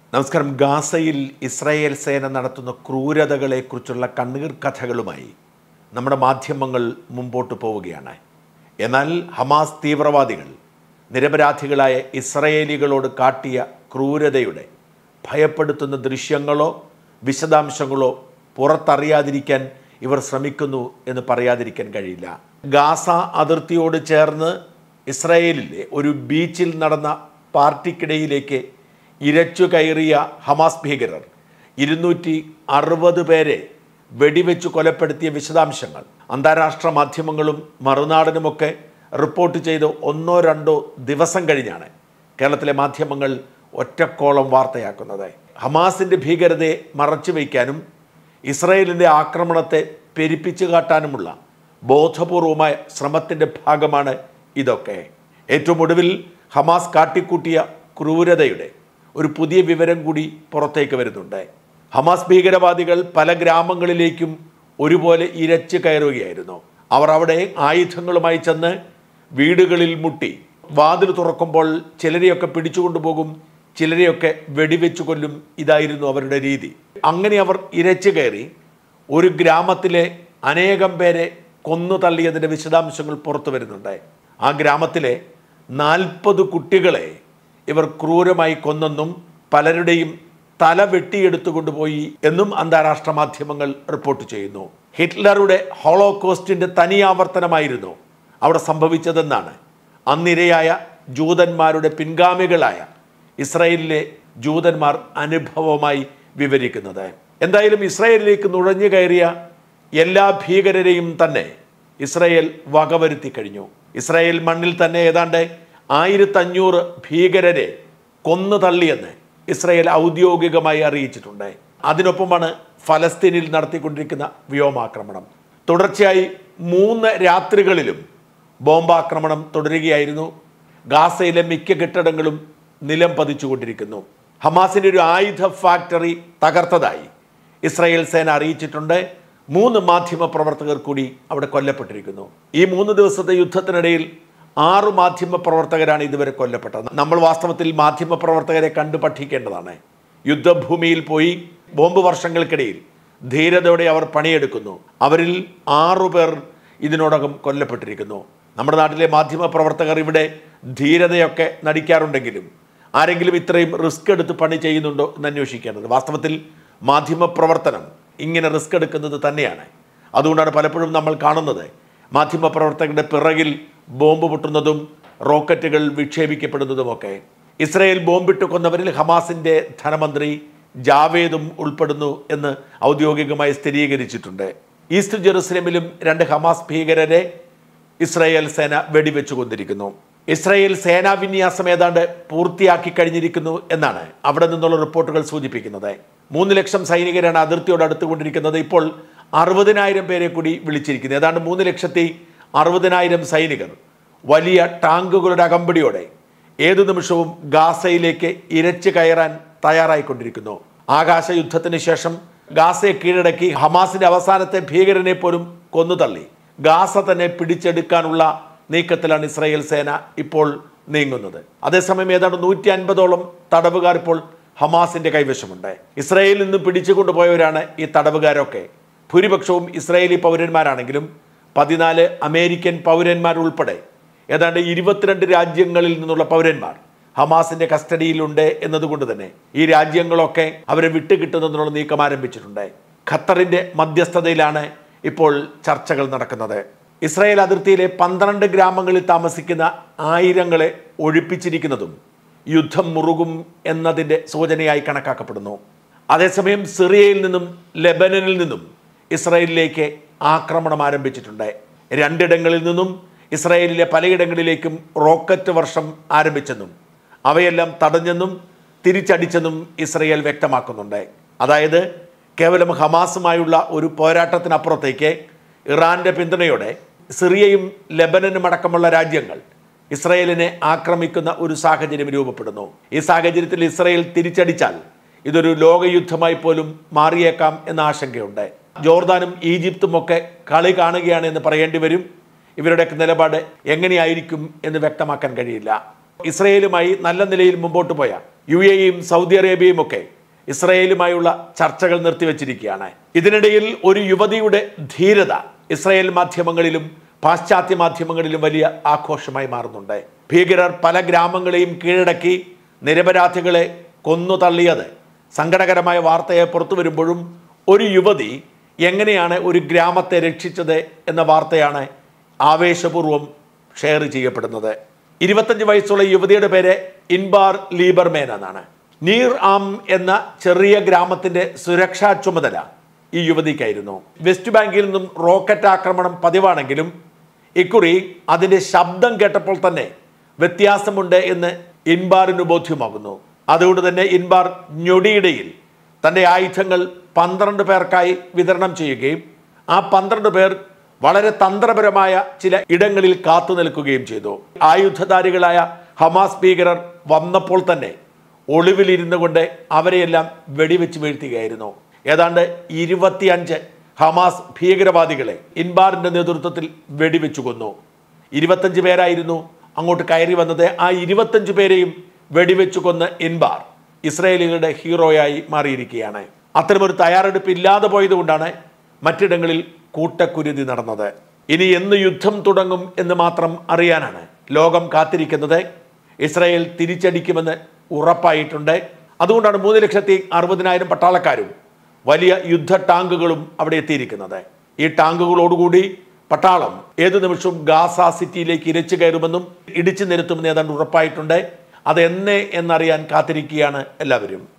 നമസ്കാരം ഗാസയിൽ ഇസ്രായേൽ സേന നടത്തുന്ന ക്രൂരതകളെക്കുറിച്ചുള്ള കണ്ണീർ കഥകളുമായി നമ്മുടെ മാധ്യമങ്ങൾ മുമ്പോട്ട് പോവുകയാണ് എന്നാൽ ഹമാസ് തീവ്രവാദികൾ നിരപരാധികളായ ഇസ്രയേലികളോട് കാട്ടിയ ക്രൂരതയുടെ ഭയപ്പെടുത്തുന്ന ദൃശ്യങ്ങളോ വിശദാംശങ്ങളോ പുറത്തറിയാതിരിക്കാൻ ഇവർ ശ്രമിക്കുന്നു എന്ന് പറയാതിരിക്കാൻ കഴിയില്ല ഗാസ അതിർത്തിയോട് ചേർന്ന് ഇസ്രായേലിലെ ഒരു ബീച്ചിൽ നടന്ന പാർട്ടിക്കിടയിലേക്ക് ഇരച്ചു കയറിയ ഹമാസ് ഭീകരർ ഇരുന്നൂറ്റി അറുപത് പേരെ വെടിവെച്ച് കൊലപ്പെടുത്തിയ വിശദാംശങ്ങൾ അന്താരാഷ്ട്ര മാധ്യമങ്ങളും മറുനാടനുമൊക്കെ റിപ്പോർട്ട് ചെയ്ത് ഒന്നോ രണ്ടോ ദിവസം കഴിഞ്ഞാണ് കേരളത്തിലെ മാധ്യമങ്ങൾ ഒറ്റക്കോളം വാർത്തയാക്കുന്നത് ഹമാസിൻ്റെ ഭീകരതയെ മറച്ചു വയ്ക്കാനും ഇസ്രായേലിൻ്റെ ആക്രമണത്തെ പെരുപ്പിച്ചു കാട്ടാനുമുള്ള ബോധപൂർവമായ ശ്രമത്തിൻ്റെ ഭാഗമാണ് ഇതൊക്കെ ഏറ്റവും ഒടുവിൽ ഹമാസ് കാട്ടിക്കൂട്ടിയ ക്രൂരതയുടെ ഒരു പുതിയ വിവരം കൂടി പുറത്തേക്ക് വരുന്നുണ്ട് ഹമാസ് ഭീകരവാദികൾ പല ഗ്രാമങ്ങളിലേക്കും ഒരുപോലെ ഇരച്ചു കയറുകയായിരുന്നു അവർ അവിടെ ആയുധങ്ങളുമായി ചെന്ന് വീടുകളിൽ മുട്ടി വാതിൽ തുറക്കുമ്പോൾ ചിലരെയൊക്കെ പിടിച്ചുകൊണ്ടുപോകും ചിലരെയൊക്കെ വെടിവെച്ചു കൊല്ലും ഇതായിരുന്നു അവരുടെ രീതി അങ്ങനെ അവർ ഇരച്ചു കയറി ഒരു ഗ്രാമത്തിലെ അനേകം പേരെ കൊന്നു തള്ളിയതിൻ്റെ വിശദാംശങ്ങൾ പുറത്തു വരുന്നുണ്ട് ആ ഗ്രാമത്തിലെ നാൽപ്പത് കുട്ടികളെ ഇവർ ക്രൂരമായി കൊന്നെന്നും പലരുടെയും തല വെട്ടിയെടുത്തു കൊണ്ടുപോയി എന്നും അന്താരാഷ്ട്ര മാധ്യമങ്ങൾ റിപ്പോർട്ട് ചെയ്യുന്നു ഹിറ്റ്ലറുടെ ഹോളോകോസ്റ്റിന്റെ തനിയാവർത്തനമായിരുന്നു അവിടെ സംഭവിച്ചതെന്നാണ് അന്നിരയായ ജൂതന്മാരുടെ പിൻഗാമികളായ ഇസ്രായേലിലെ ജൂതന്മാർ അനുഭവമായി വിവരിക്കുന്നത് എന്തായാലും ഇസ്രായേലിലേക്ക് നുഴഞ്ഞു കയറിയ എല്ലാ ഭീകരരെയും തന്നെ ഇസ്രായേൽ വകവരുത്തി കഴിഞ്ഞു ഇസ്രായേൽ മണ്ണിൽ തന്നെ ഏതാണ്ട് ആയിരത്തഞ്ഞൂറ് ഭീകരരെ കൊന്നു തള്ളിയെന്ന് ഇസ്രായേൽ ഔദ്യോഗികമായി അറിയിച്ചിട്ടുണ്ട് അതിനൊപ്പമാണ് ഫലസ്തീനിൽ നടത്തിക്കൊണ്ടിരിക്കുന്ന വ്യോമാക്രമണം തുടർച്ചയായി മൂന്ന് രാത്രികളിലും ബോംബാക്രമണം തുടരുകയായിരുന്നു ഗാസയിലെ മിക്ക കെട്ടിടങ്ങളും നിലം പതിച്ചുകൊണ്ടിരിക്കുന്നു ഹമാസിന്റെ ഒരു ആയുധ ഫാക്ടറി തകർത്തതായി ഇസ്രായേൽ സേന അറിയിച്ചിട്ടുണ്ട് മൂന്ന് മാധ്യമ പ്രവർത്തകർ കൂടി അവിടെ കൊല്ലപ്പെട്ടിരിക്കുന്നു ഈ മൂന്ന് ദിവസത്തെ യുദ്ധത്തിനിടയിൽ ആറ് മാധ്യമ പ്രവർത്തകരാണ് ഇതുവരെ കൊല്ലപ്പെട്ടത് നമ്മൾ വാസ്തവത്തിൽ മാധ്യമ പ്രവർത്തകരെ കണ്ടു പഠിക്കേണ്ടതാണ് യുദ്ധഭൂമിയിൽ പോയി ബോംബ് വർഷങ്ങൾക്കിടയിൽ ധീരതയോടെ അവർ പണിയെടുക്കുന്നു അവരിൽ ആറുപേർ ഇതിനോടകം കൊല്ലപ്പെട്ടിരിക്കുന്നു നമ്മുടെ നാട്ടിലെ മാധ്യമ പ്രവർത്തകർ ഇവിടെ ധീരതയൊക്കെ നടിക്കാറുണ്ടെങ്കിലും ആരെങ്കിലും ഇത്രയും റിസ്ക് എടുത്ത് പണി ചെയ്യുന്നുണ്ടോ എന്ന് അന്വേഷിക്കേണ്ടത് വാസ്തവത്തിൽ മാധ്യമ പ്രവർത്തനം ഇങ്ങനെ റിസ്ക് എടുക്കുന്നത് തന്നെയാണ് അതുകൊണ്ടാണ് പലപ്പോഴും നമ്മൾ കാണുന്നത് മാധ്യമ പ്രവർത്തകരുടെ പിറകിൽ ബോംബ് പൊട്ടുന്നതും റോക്കറ്റുകൾ വിക്ഷേപിക്കപ്പെടുന്നതുമൊക്കെ ഇസ്രയേൽ ബോംബിട്ട് കൊന്നവരിൽ ഹമാസിന്റെ ധനമന്ത്രി ജാവേദും ഉൾപ്പെടുന്നു എന്ന് ഔദ്യോഗികമായി സ്ഥിരീകരിച്ചിട്ടുണ്ട് ഈസ്റ്റ് ജെറുസലേമിലും രണ്ട് ഹമാസ് ഭീകരരെ ഇസ്രായേൽ സേന വെടിവെച്ചു കൊണ്ടിരിക്കുന്നു ഇസ്രായേൽ സേനാ വിന്യാസം ഏതാണ്ട് പൂർത്തിയാക്കി കഴിഞ്ഞിരിക്കുന്നു എന്നാണ് അവിടെ നിന്നുള്ള റിപ്പോർട്ടുകൾ സൂചിപ്പിക്കുന്നത് മൂന്ന് ലക്ഷം സൈനികരാണ് അതിർത്തിയോട് അടുത്തുകൊണ്ടിരിക്കുന്നത് ഇപ്പോൾ അറുപതിനായിരം പേരെ കൂടി വിളിച്ചിരിക്കുന്നത് ഏതാണ്ട് മൂന്ന് ലക്ഷത്തി അറുപതിനായിരം സൈനികർ വലിയ ടാങ്കുകളുടെ അകമ്പടിയോടെ ഏതു നിമിഷവും ഗാസയിലേക്ക് ഇരച്ചു കയറാൻ തയ്യാറായിക്കൊണ്ടിരിക്കുന്നു ആകാശ യുദ്ധത്തിന് ശേഷം ഗാസയെ കീഴടക്കി ഹമാസിന്റെ അവസാനത്തെ ഭീകരനെ പോലും കൊന്നുതള്ളി ഗാസ തന്നെ പിടിച്ചെടുക്കാനുള്ള നീക്കത്തിലാണ് ഇസ്രായേൽ സേന ഇപ്പോൾ നീങ്ങുന്നത് അതേസമയം ഏതാണ്ട് നൂറ്റി അൻപതോളം തടവുകാർ ഇപ്പോൾ ഹമാസിന്റെ കൈവശമുണ്ട് ഇസ്രായേലിൽ നിന്ന് പിടിച്ചു കൊണ്ടുപോയവരാണ് ഈ തടവുകാരൊക്കെ ഭൂരിപക്ഷവും ഇസ്രായേലി പൗരന്മാരാണെങ്കിലും പതിനാല് അമേരിക്കൻ പൗരന്മാരുൾപ്പെടെ ഏതാണ്ട് ഇരുപത്തിരണ്ട് രാജ്യങ്ങളിൽ നിന്നുള്ള പൗരന്മാർ ഹമാസിന്റെ കസ്റ്റഡിയിലുണ്ട് എന്നതുകൊണ്ട് തന്നെ ഈ രാജ്യങ്ങളൊക്കെ അവരെ വിട്ടുകിട്ടുന്നതിനുള്ള നീക്കം ആരംഭിച്ചിട്ടുണ്ട് ഖത്തറിന്റെ മധ്യസ്ഥതയിലാണ് ഇപ്പോൾ ചർച്ചകൾ നടക്കുന്നത് ഇസ്രായേൽ അതിർത്തിയിലെ പന്ത്രണ്ട് ഗ്രാമങ്ങളിൽ താമസിക്കുന്ന ആയിരങ്ങളെ ഒഴിപ്പിച്ചിരിക്കുന്നതും യുദ്ധം മുറുകും എന്നതിൻ്റെ സൂചനയായി കണക്കാക്കപ്പെടുന്നു അതേസമയം സിറിയയിൽ നിന്നും ലെബനനിൽ നിന്നും ഇസ്രായേലിലേക്ക് ആക്രമണം ആരംഭിച്ചിട്ടുണ്ട് രണ്ടിടങ്ങളിൽ നിന്നും ഇസ്രായേലിലെ പലയിടങ്ങളിലേക്കും റോക്കറ്റ് വർഷം ആരംഭിച്ചെന്നും അവയെല്ലാം തടഞ്ഞെന്നും തിരിച്ചടിച്ചെന്നും ഇസ്രയേൽ വ്യക്തമാക്കുന്നുണ്ട് അതായത് കേവലം ഹമാസുമായുള്ള ഒരു പോരാട്ടത്തിനപ്പുറത്തേക്ക് ഇറാന്റെ പിന്തുണയോടെ സിറിയയും ലെബനനും അടക്കമുള്ള രാജ്യങ്ങൾ ഇസ്രയേലിനെ ആക്രമിക്കുന്ന ഒരു സാഹചര്യം രൂപപ്പെടുന്നു ഈ സാഹചര്യത്തിൽ ഇസ്രയേൽ തിരിച്ചടിച്ചാൽ ഇതൊരു ലോകയുദ്ധമായി പോലും മാറിയേക്കാം എന്ന ആശങ്കയുണ്ട് ജോർദാനും ഈജിപ്തും ഒക്കെ കളി കാണുകയാണ് എന്ന് പറയേണ്ടി വരും ഇവരുടെയൊക്കെ നിലപാട് എങ്ങനെയായിരിക്കും എന്ന് വ്യക്തമാക്കാൻ കഴിയില്ല ഇസ്രയേലുമായി നല്ല നിലയിൽ മുമ്പോട്ട് പോയ യു എയും സൗദി അറേബ്യയും ഒക്കെ ഇസ്രയേലുമായുള്ള ചർച്ചകൾ നിർത്തിവച്ചിരിക്കുകയാണ് ഇതിനിടയിൽ ഒരു യുവതിയുടെ ധീരത ഇസ്രയേൽ മാധ്യമങ്ങളിലും പാശ്ചാത്യ മാധ്യമങ്ങളിലും വലിയ ആഘോഷമായി മാറുന്നുണ്ട് ഭീകരർ പല ഗ്രാമങ്ങളെയും കീഴടക്കി നിരപരാധികളെ കൊന്നു തള്ളിയത് സങ്കടകരമായ വാർത്തയെ പുറത്തു വരുമ്പോഴും ഒരു യുവതി എങ്ങനെയാണ് ഒരു ഗ്രാമത്തെ രക്ഷിച്ചത് എന്ന വാർത്തയാണ് ആവേശപൂർവ്വം ഷെയർ ചെയ്യപ്പെടുന്നത് ഇരുപത്തഞ്ച് വയസ്സുള്ള യുവതിയുടെ പേര് ഇൻബാർ ലീബർമേൻ എന്നാണ് നീർ ആം എന്ന ചെറിയ ഗ്രാമത്തിന്റെ സുരക്ഷാ ചുമതല ഈ യുവതിക്കായിരുന്നു വെസ്റ്റ് ബാങ്കിൽ നിന്നും റോക്കറ്റ് ആക്രമണം പതിവാണെങ്കിലും ഇക്കുറി അതിന്റെ ശബ്ദം കേട്ടപ്പോൾ തന്നെ വ്യത്യാസമുണ്ട് എന്ന് ഇൻബാറിന് ബോധ്യമാകുന്നു അതുകൊണ്ട് തന്നെ ഇൻബാർ ഞൊടിയിടയിൽ തൻ്റെ ആയുധങ്ങൾ പന്ത്രണ്ട് പേർക്കായി വിതരണം ചെയ്യുകയും ആ പന്ത്രണ്ട് പേർ വളരെ തന്ത്രപരമായ ചില ഇടങ്ങളിൽ കാത്തു നിൽക്കുകയും ചെയ്തു ആയുധധാരികളായ ഹമാസ് ഭീകരർ വന്നപ്പോൾ തന്നെ ഒളിവിലിരുന്നു കൊണ്ട് അവരെയെല്ലാം വെടിവെച്ച് വീഴ്ത്തുകയായിരുന്നു ഏതാണ്ട് ഇരുപത്തിയഞ്ച് ഹമാസ് ഭീകരവാദികളെ ഇൻബാറിന്റെ നേതൃത്വത്തിൽ വെടിവെച്ചു കൊന്നു ഇരുപത്തഞ്ച് പേരായിരുന്നു അങ്ങോട്ട് കയറി വന്നത് ആ ഇരുപത്തഞ്ച് പേരെയും വെടിവെച്ചു കൊന്ന് ഇൻബാർ ഇസ്രയേലികളുടെ ഹീറോയായി മാറിയിരിക്കുകയാണ് അത്തരമൊരു തയ്യാറെടുപ്പ് ഇല്ലാതെ പോയതുകൊണ്ടാണ് മറ്റിടങ്ങളിൽ കൂട്ടക്കുരുതി നടന്നത് ഇനി എന്ന് യുദ്ധം തുടങ്ങും എന്ന് മാത്രം അറിയാനാണ് ലോകം കാത്തിരിക്കുന്നത് ഇസ്രായേൽ തിരിച്ചടിക്കുമെന്ന് ഉറപ്പായിട്ടുണ്ട് അതുകൊണ്ടാണ് മൂന്ന് ലക്ഷത്തി അറുപതിനായിരം പട്ടാളക്കാരും വലിയ യുദ്ധ ടാങ്കുകളും അവിടെ എത്തിയിരിക്കുന്നത് ഈ ടാങ്കുകളോടുകൂടി പട്ടാളം ഏതു നിമിഷവും ഗാസ സിറ്റിയിലേക്ക് ഇരച്ചു കയറുമെന്നും ഇടിച്ചു നിരത്തുമെന്ന് ഏതാണ്ട് ഉറപ്പായിട്ടുണ്ട് അത് എന്നെ എന്നറിയാൻ കാത്തിരിക്കുകയാണ് എല്ലാവരും